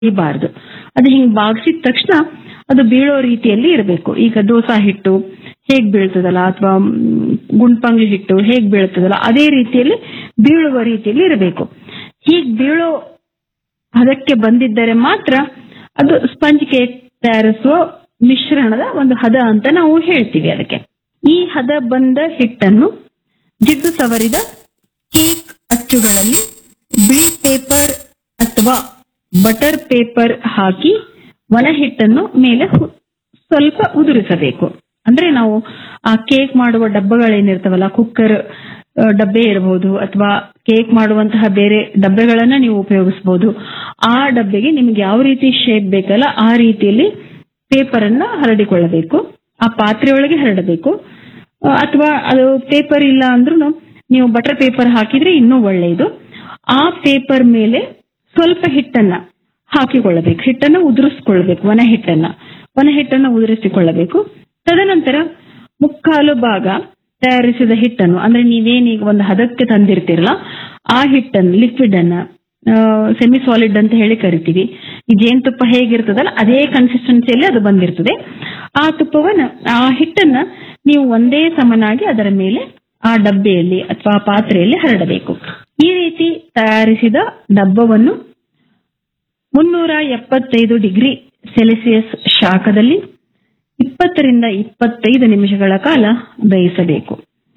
ಇರಬಾರ್ದು ಅದು ಹಿಂಗ್ ಬಾಗಿಸಿದ ತಕ್ಷಣ ಅದು ಬೀಳೋ ರೀತಿಯಲ್ಲಿ ಇರಬೇಕು ಈಗ ದೋಸಾ ಹಿಟ್ಟು ಹೇಗ್ ಬೀಳ್ತದಲ್ಲ ಅಥವಾ ಗುಂಡ್ಪಂಗ್ಲಿ ಹಿಟ್ಟು ಹೇಗ್ ಬೀಳ್ತದಲ್ಲ ಅದೇ ರೀತಿಯಲ್ಲಿ ಬೀಳುವ ರೀತಿಯಲ್ಲಿ ಇರಬೇಕು ಹೀಗ್ ಬೀಳೋ ಹದಕ್ಕೆ ಬಂದಿದ್ದರೆ ಮಾತ್ರ ಅದು ಸ್ಪಂಜ್ ಕೇಕ್ ತಯಾರಿಸುವ ಮಿಶ್ರಣದ ಒಂದು ಹದ ಅಂತ ನಾವು ಹೇಳ್ತೀವಿ ಅದಕ್ಕೆ ಈ ಹದ ಬಂದ ಹಿಟ್ಟನ್ನು ಜಿಡ್ಡು ಸವರಿದ ಕೇಕ್ ಅಚ್ಚುಗಳಲ್ಲಿ ಬಿಳಿ ಪೇಪರ್ ಅಥವಾ ಬಟರ್ ಪೇಪರ್ ಹಾಕಿ ಒಣ ಹಿಟ್ಟನ್ನು ಮೇಲೆ ಹು- ಸ್ವಲ್ಪ ಉದುರಿಸಬೇಕು ಅಂದ್ರೆ ನಾವು ಆ ಕೇಕ್ ಮಾಡುವ ಡಬ್ಬಗಳೇನಿರ್ತಾವಲ್ಲ ಕುಕ್ಕರ್ ಆ, ಡಬ್ಬೆ ಇರಬಹುದು ಅಥವಾ ಕೇಕ್ ಮಾಡುವಂತಹ ಬೇರೆ ಡಬ್ಬೆಗಳನ್ನ ನೀವು ಉಪಯೋಗಿಸಬಹುದು ಆ ಡಬ್ಬೆಗೆ ನಿಮ್ಗೆ ಯಾವ ರೀತಿ ಶೇಪ್ ಬೇಕಲ್ಲ ಆ ರೀತಿಯಲ್ಲಿ ಪೇಪರ್ ಅನ್ನ ಹರಡಿಕೊಳ್ಳಬೇಕು ಆ ಪಾತ್ರೆಯೊಳಗೆ ಹರಡಬೇಕು ಆ, ಅಥವಾ ಅದು ಪೇಪರ್ ಇಲ್ಲ ಅಂದ್ರೂ ನೀವು ಬಟರ್ ಪೇಪರ್ ಹಾಕಿದ್ರೆ ಇನ್ನೂ ಒಳ್ಳೆಯದು ಆ ಪೇಪರ್ ಮೇಲೆ ಸ್ವಲ್ಪ ಹಿಟ್ಟನ್ನ ಹಾಕಿಕೊಳ್ಳಬೇಕು ಹಿಟ್ಟನ್ನ ಉದುರಿಸಿಕೊಳ್ಳಬೇಕು ಒಣ ಹಿಟ್ಟನ್ನ ಒಣ ಹಿಟ್ಟನ್ನ ಉದುರಿಸಿಕೊಳ್ಳಬೇಕು ತದನಂತರ ಮುಕ್ಕಾಲು ಭಾಗ ತಯಾರಿಸಿದ ಹಿಟ್ಟನ್ನು ಅಂದ್ರೆ ನೀವೇನೀಗ ಒಂದು ಹದಕ್ಕೆ ತಂದಿರ್ತೀರಲ್ಲ ಆ ಹಿಟ್ಟನ್ನು ಲಿಕ್ವಿಡ್ ಅನ್ನ ಸೆಮಿ ಸಾಲಿಡ್ ಅಂತ ಹೇಳಿ ಕರಿತೀವಿ ಈ ಜೇನುತುಪ್ಪ ಹೇಗಿರ್ತದಲ್ಲ ಅದೇ ಕನ್ಸಿಸ್ಟೆನ್ಸಿಯಲ್ಲಿ ಅದು ಬಂದಿರ್ತದೆ ಆ ತುಪ್ಪವನ್ನ ಆ ಹಿಟ್ಟನ್ನ ನೀವು ಒಂದೇ ಸಮನಾಗಿ ಅದರ ಮೇಲೆ ಆ ಡಬ್ಬೆಯಲ್ಲಿ ಅಥವಾ ಪಾತ್ರೆಯಲ್ಲಿ ಹರಡಬೇಕು ಈ ರೀತಿ ತಯಾರಿಸಿದ ಡಬ್ಬವನ್ನು ಮುನ್ನೂರ ಎಪ್ಪತ್ತೈದು ಡಿಗ್ರಿ ಸೆಲ್ಸಿಯಸ್ ಶಾಖದಲ್ಲಿ ಇಪ್ಪತ್ತರಿಂದ ಇಪ್ಪತ್ತೈದು ನಿಮಿಷಗಳ ಕಾಲ ಬೇಯಿಸಬೇಕು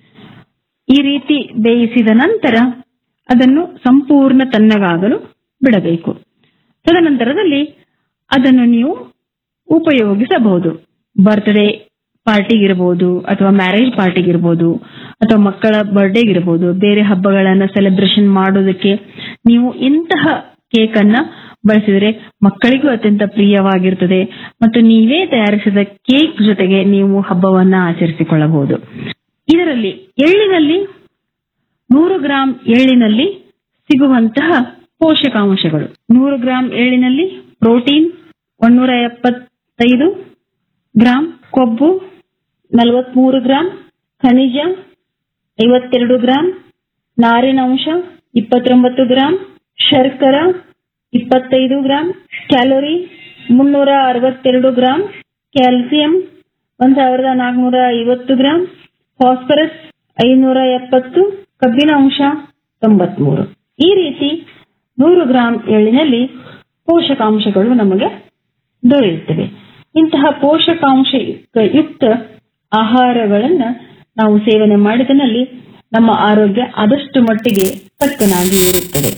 ಈ ರೀತಿ ಬೇಯಿಸಿದ ನಂತರ ಅದನ್ನು ಸಂಪೂರ್ಣ ತಣ್ಣಗಾಗಲು ಬಿಡಬೇಕು ತದನಂತರದಲ್ಲಿ ಅದನ್ನು ನೀವು ಉಪಯೋಗಿಸಬಹುದು ಬರ್ತ್ಡೇ ಪಾರ್ಟಿಗಿರ್ಬೋದು ಅಥವಾ ಮ್ಯಾರೇಜ್ ಪಾರ್ಟಿಗಿರ್ಬೋದು ಅಥವಾ ಮಕ್ಕಳ ಬರ್ಡೇಗಿರ್ಬೋದು ಬೇರೆ ಹಬ್ಬಗಳನ್ನ ಸೆಲೆಬ್ರೇಷನ್ ಮಾಡೋದಕ್ಕೆ ನೀವು ಇಂತಹ ಕೇಕ್ ಅನ್ನ ಬಳಸಿದರೆ ಮಕ್ಕಳಿಗೂ ಅತ್ಯಂತ ಪ್ರಿಯವಾಗಿರ್ತದೆ ಮತ್ತು ನೀವೇ ತಯಾರಿಸಿದ ಕೇಕ್ ಜೊತೆಗೆ ನೀವು ಹಬ್ಬವನ್ನ ಆಚರಿಸಿಕೊಳ್ಳಬಹುದು ಇದರಲ್ಲಿ ಎಳ್ಳಿನಲ್ಲಿ ನೂರು ಗ್ರಾಂ ಎಳ್ಳಿನಲ್ಲಿ ಸಿಗುವಂತಹ ಪೋಷಕಾಂಶಗಳು ನೂರು ಗ್ರಾಂ ಎಳ್ಳಿನಲ್ಲಿ ಪ್ರೋಟೀನ್ ಒಂದೂರ ಎಪ್ಪತ್ತೈದು ಗ್ರಾಂ ಕೊಬ್ಬು ನಲವತ್ಮೂರು ಗ್ರಾಂ ಖನಿಜ ಐವತ್ತೆರಡು ಗ್ರಾಂ ನಾರಿನಾಂಶ ಇಪ್ಪತ್ತೊಂಬತ್ತು ಗ್ರಾಂ ಶರ್ಕರ ಇಪ್ಪತ್ತೈದು ಗ್ರಾಂ ಕ್ಯಾಲೋರಿ ಮುನ್ನೂರ ಅರವತ್ತೆರಡು ಗ್ರಾಂ ಕ್ಯಾಲ್ಸಿಯಂ ಒಂದ್ ಸಾವಿರದ ನಾಲ್ಕುನೂರ ಐವತ್ತು ಗ್ರಾಂ ಫಾಸ್ಫರಸ್ ಐನೂರ ಎಪ್ಪತ್ತು ಕಬ್ಬಿಣ ಅಂಶ ತೊಂಬತ್ಮೂರು ಈ ರೀತಿ ನೂರು ಗ್ರಾಂ ಎಳ್ಳಿನಲ್ಲಿ ಪೋಷಕಾಂಶಗಳು ನಮಗೆ ದೊರೆಯುತ್ತವೆ ಇಂತಹ ಪೋಷಕಾಂಶ ಯುಕ್ತ ಆಹಾರಗಳನ್ನ ನಾವು ಸೇವನೆ ಮಾಡಿದಲ್ಲಿ ನಮ್ಮ ಆರೋಗ್ಯ ಆದಷ್ಟು ಮಟ್ಟಿಗೆ ತಕ್ಕನಾಗಿ ಇರುತ್ತದೆ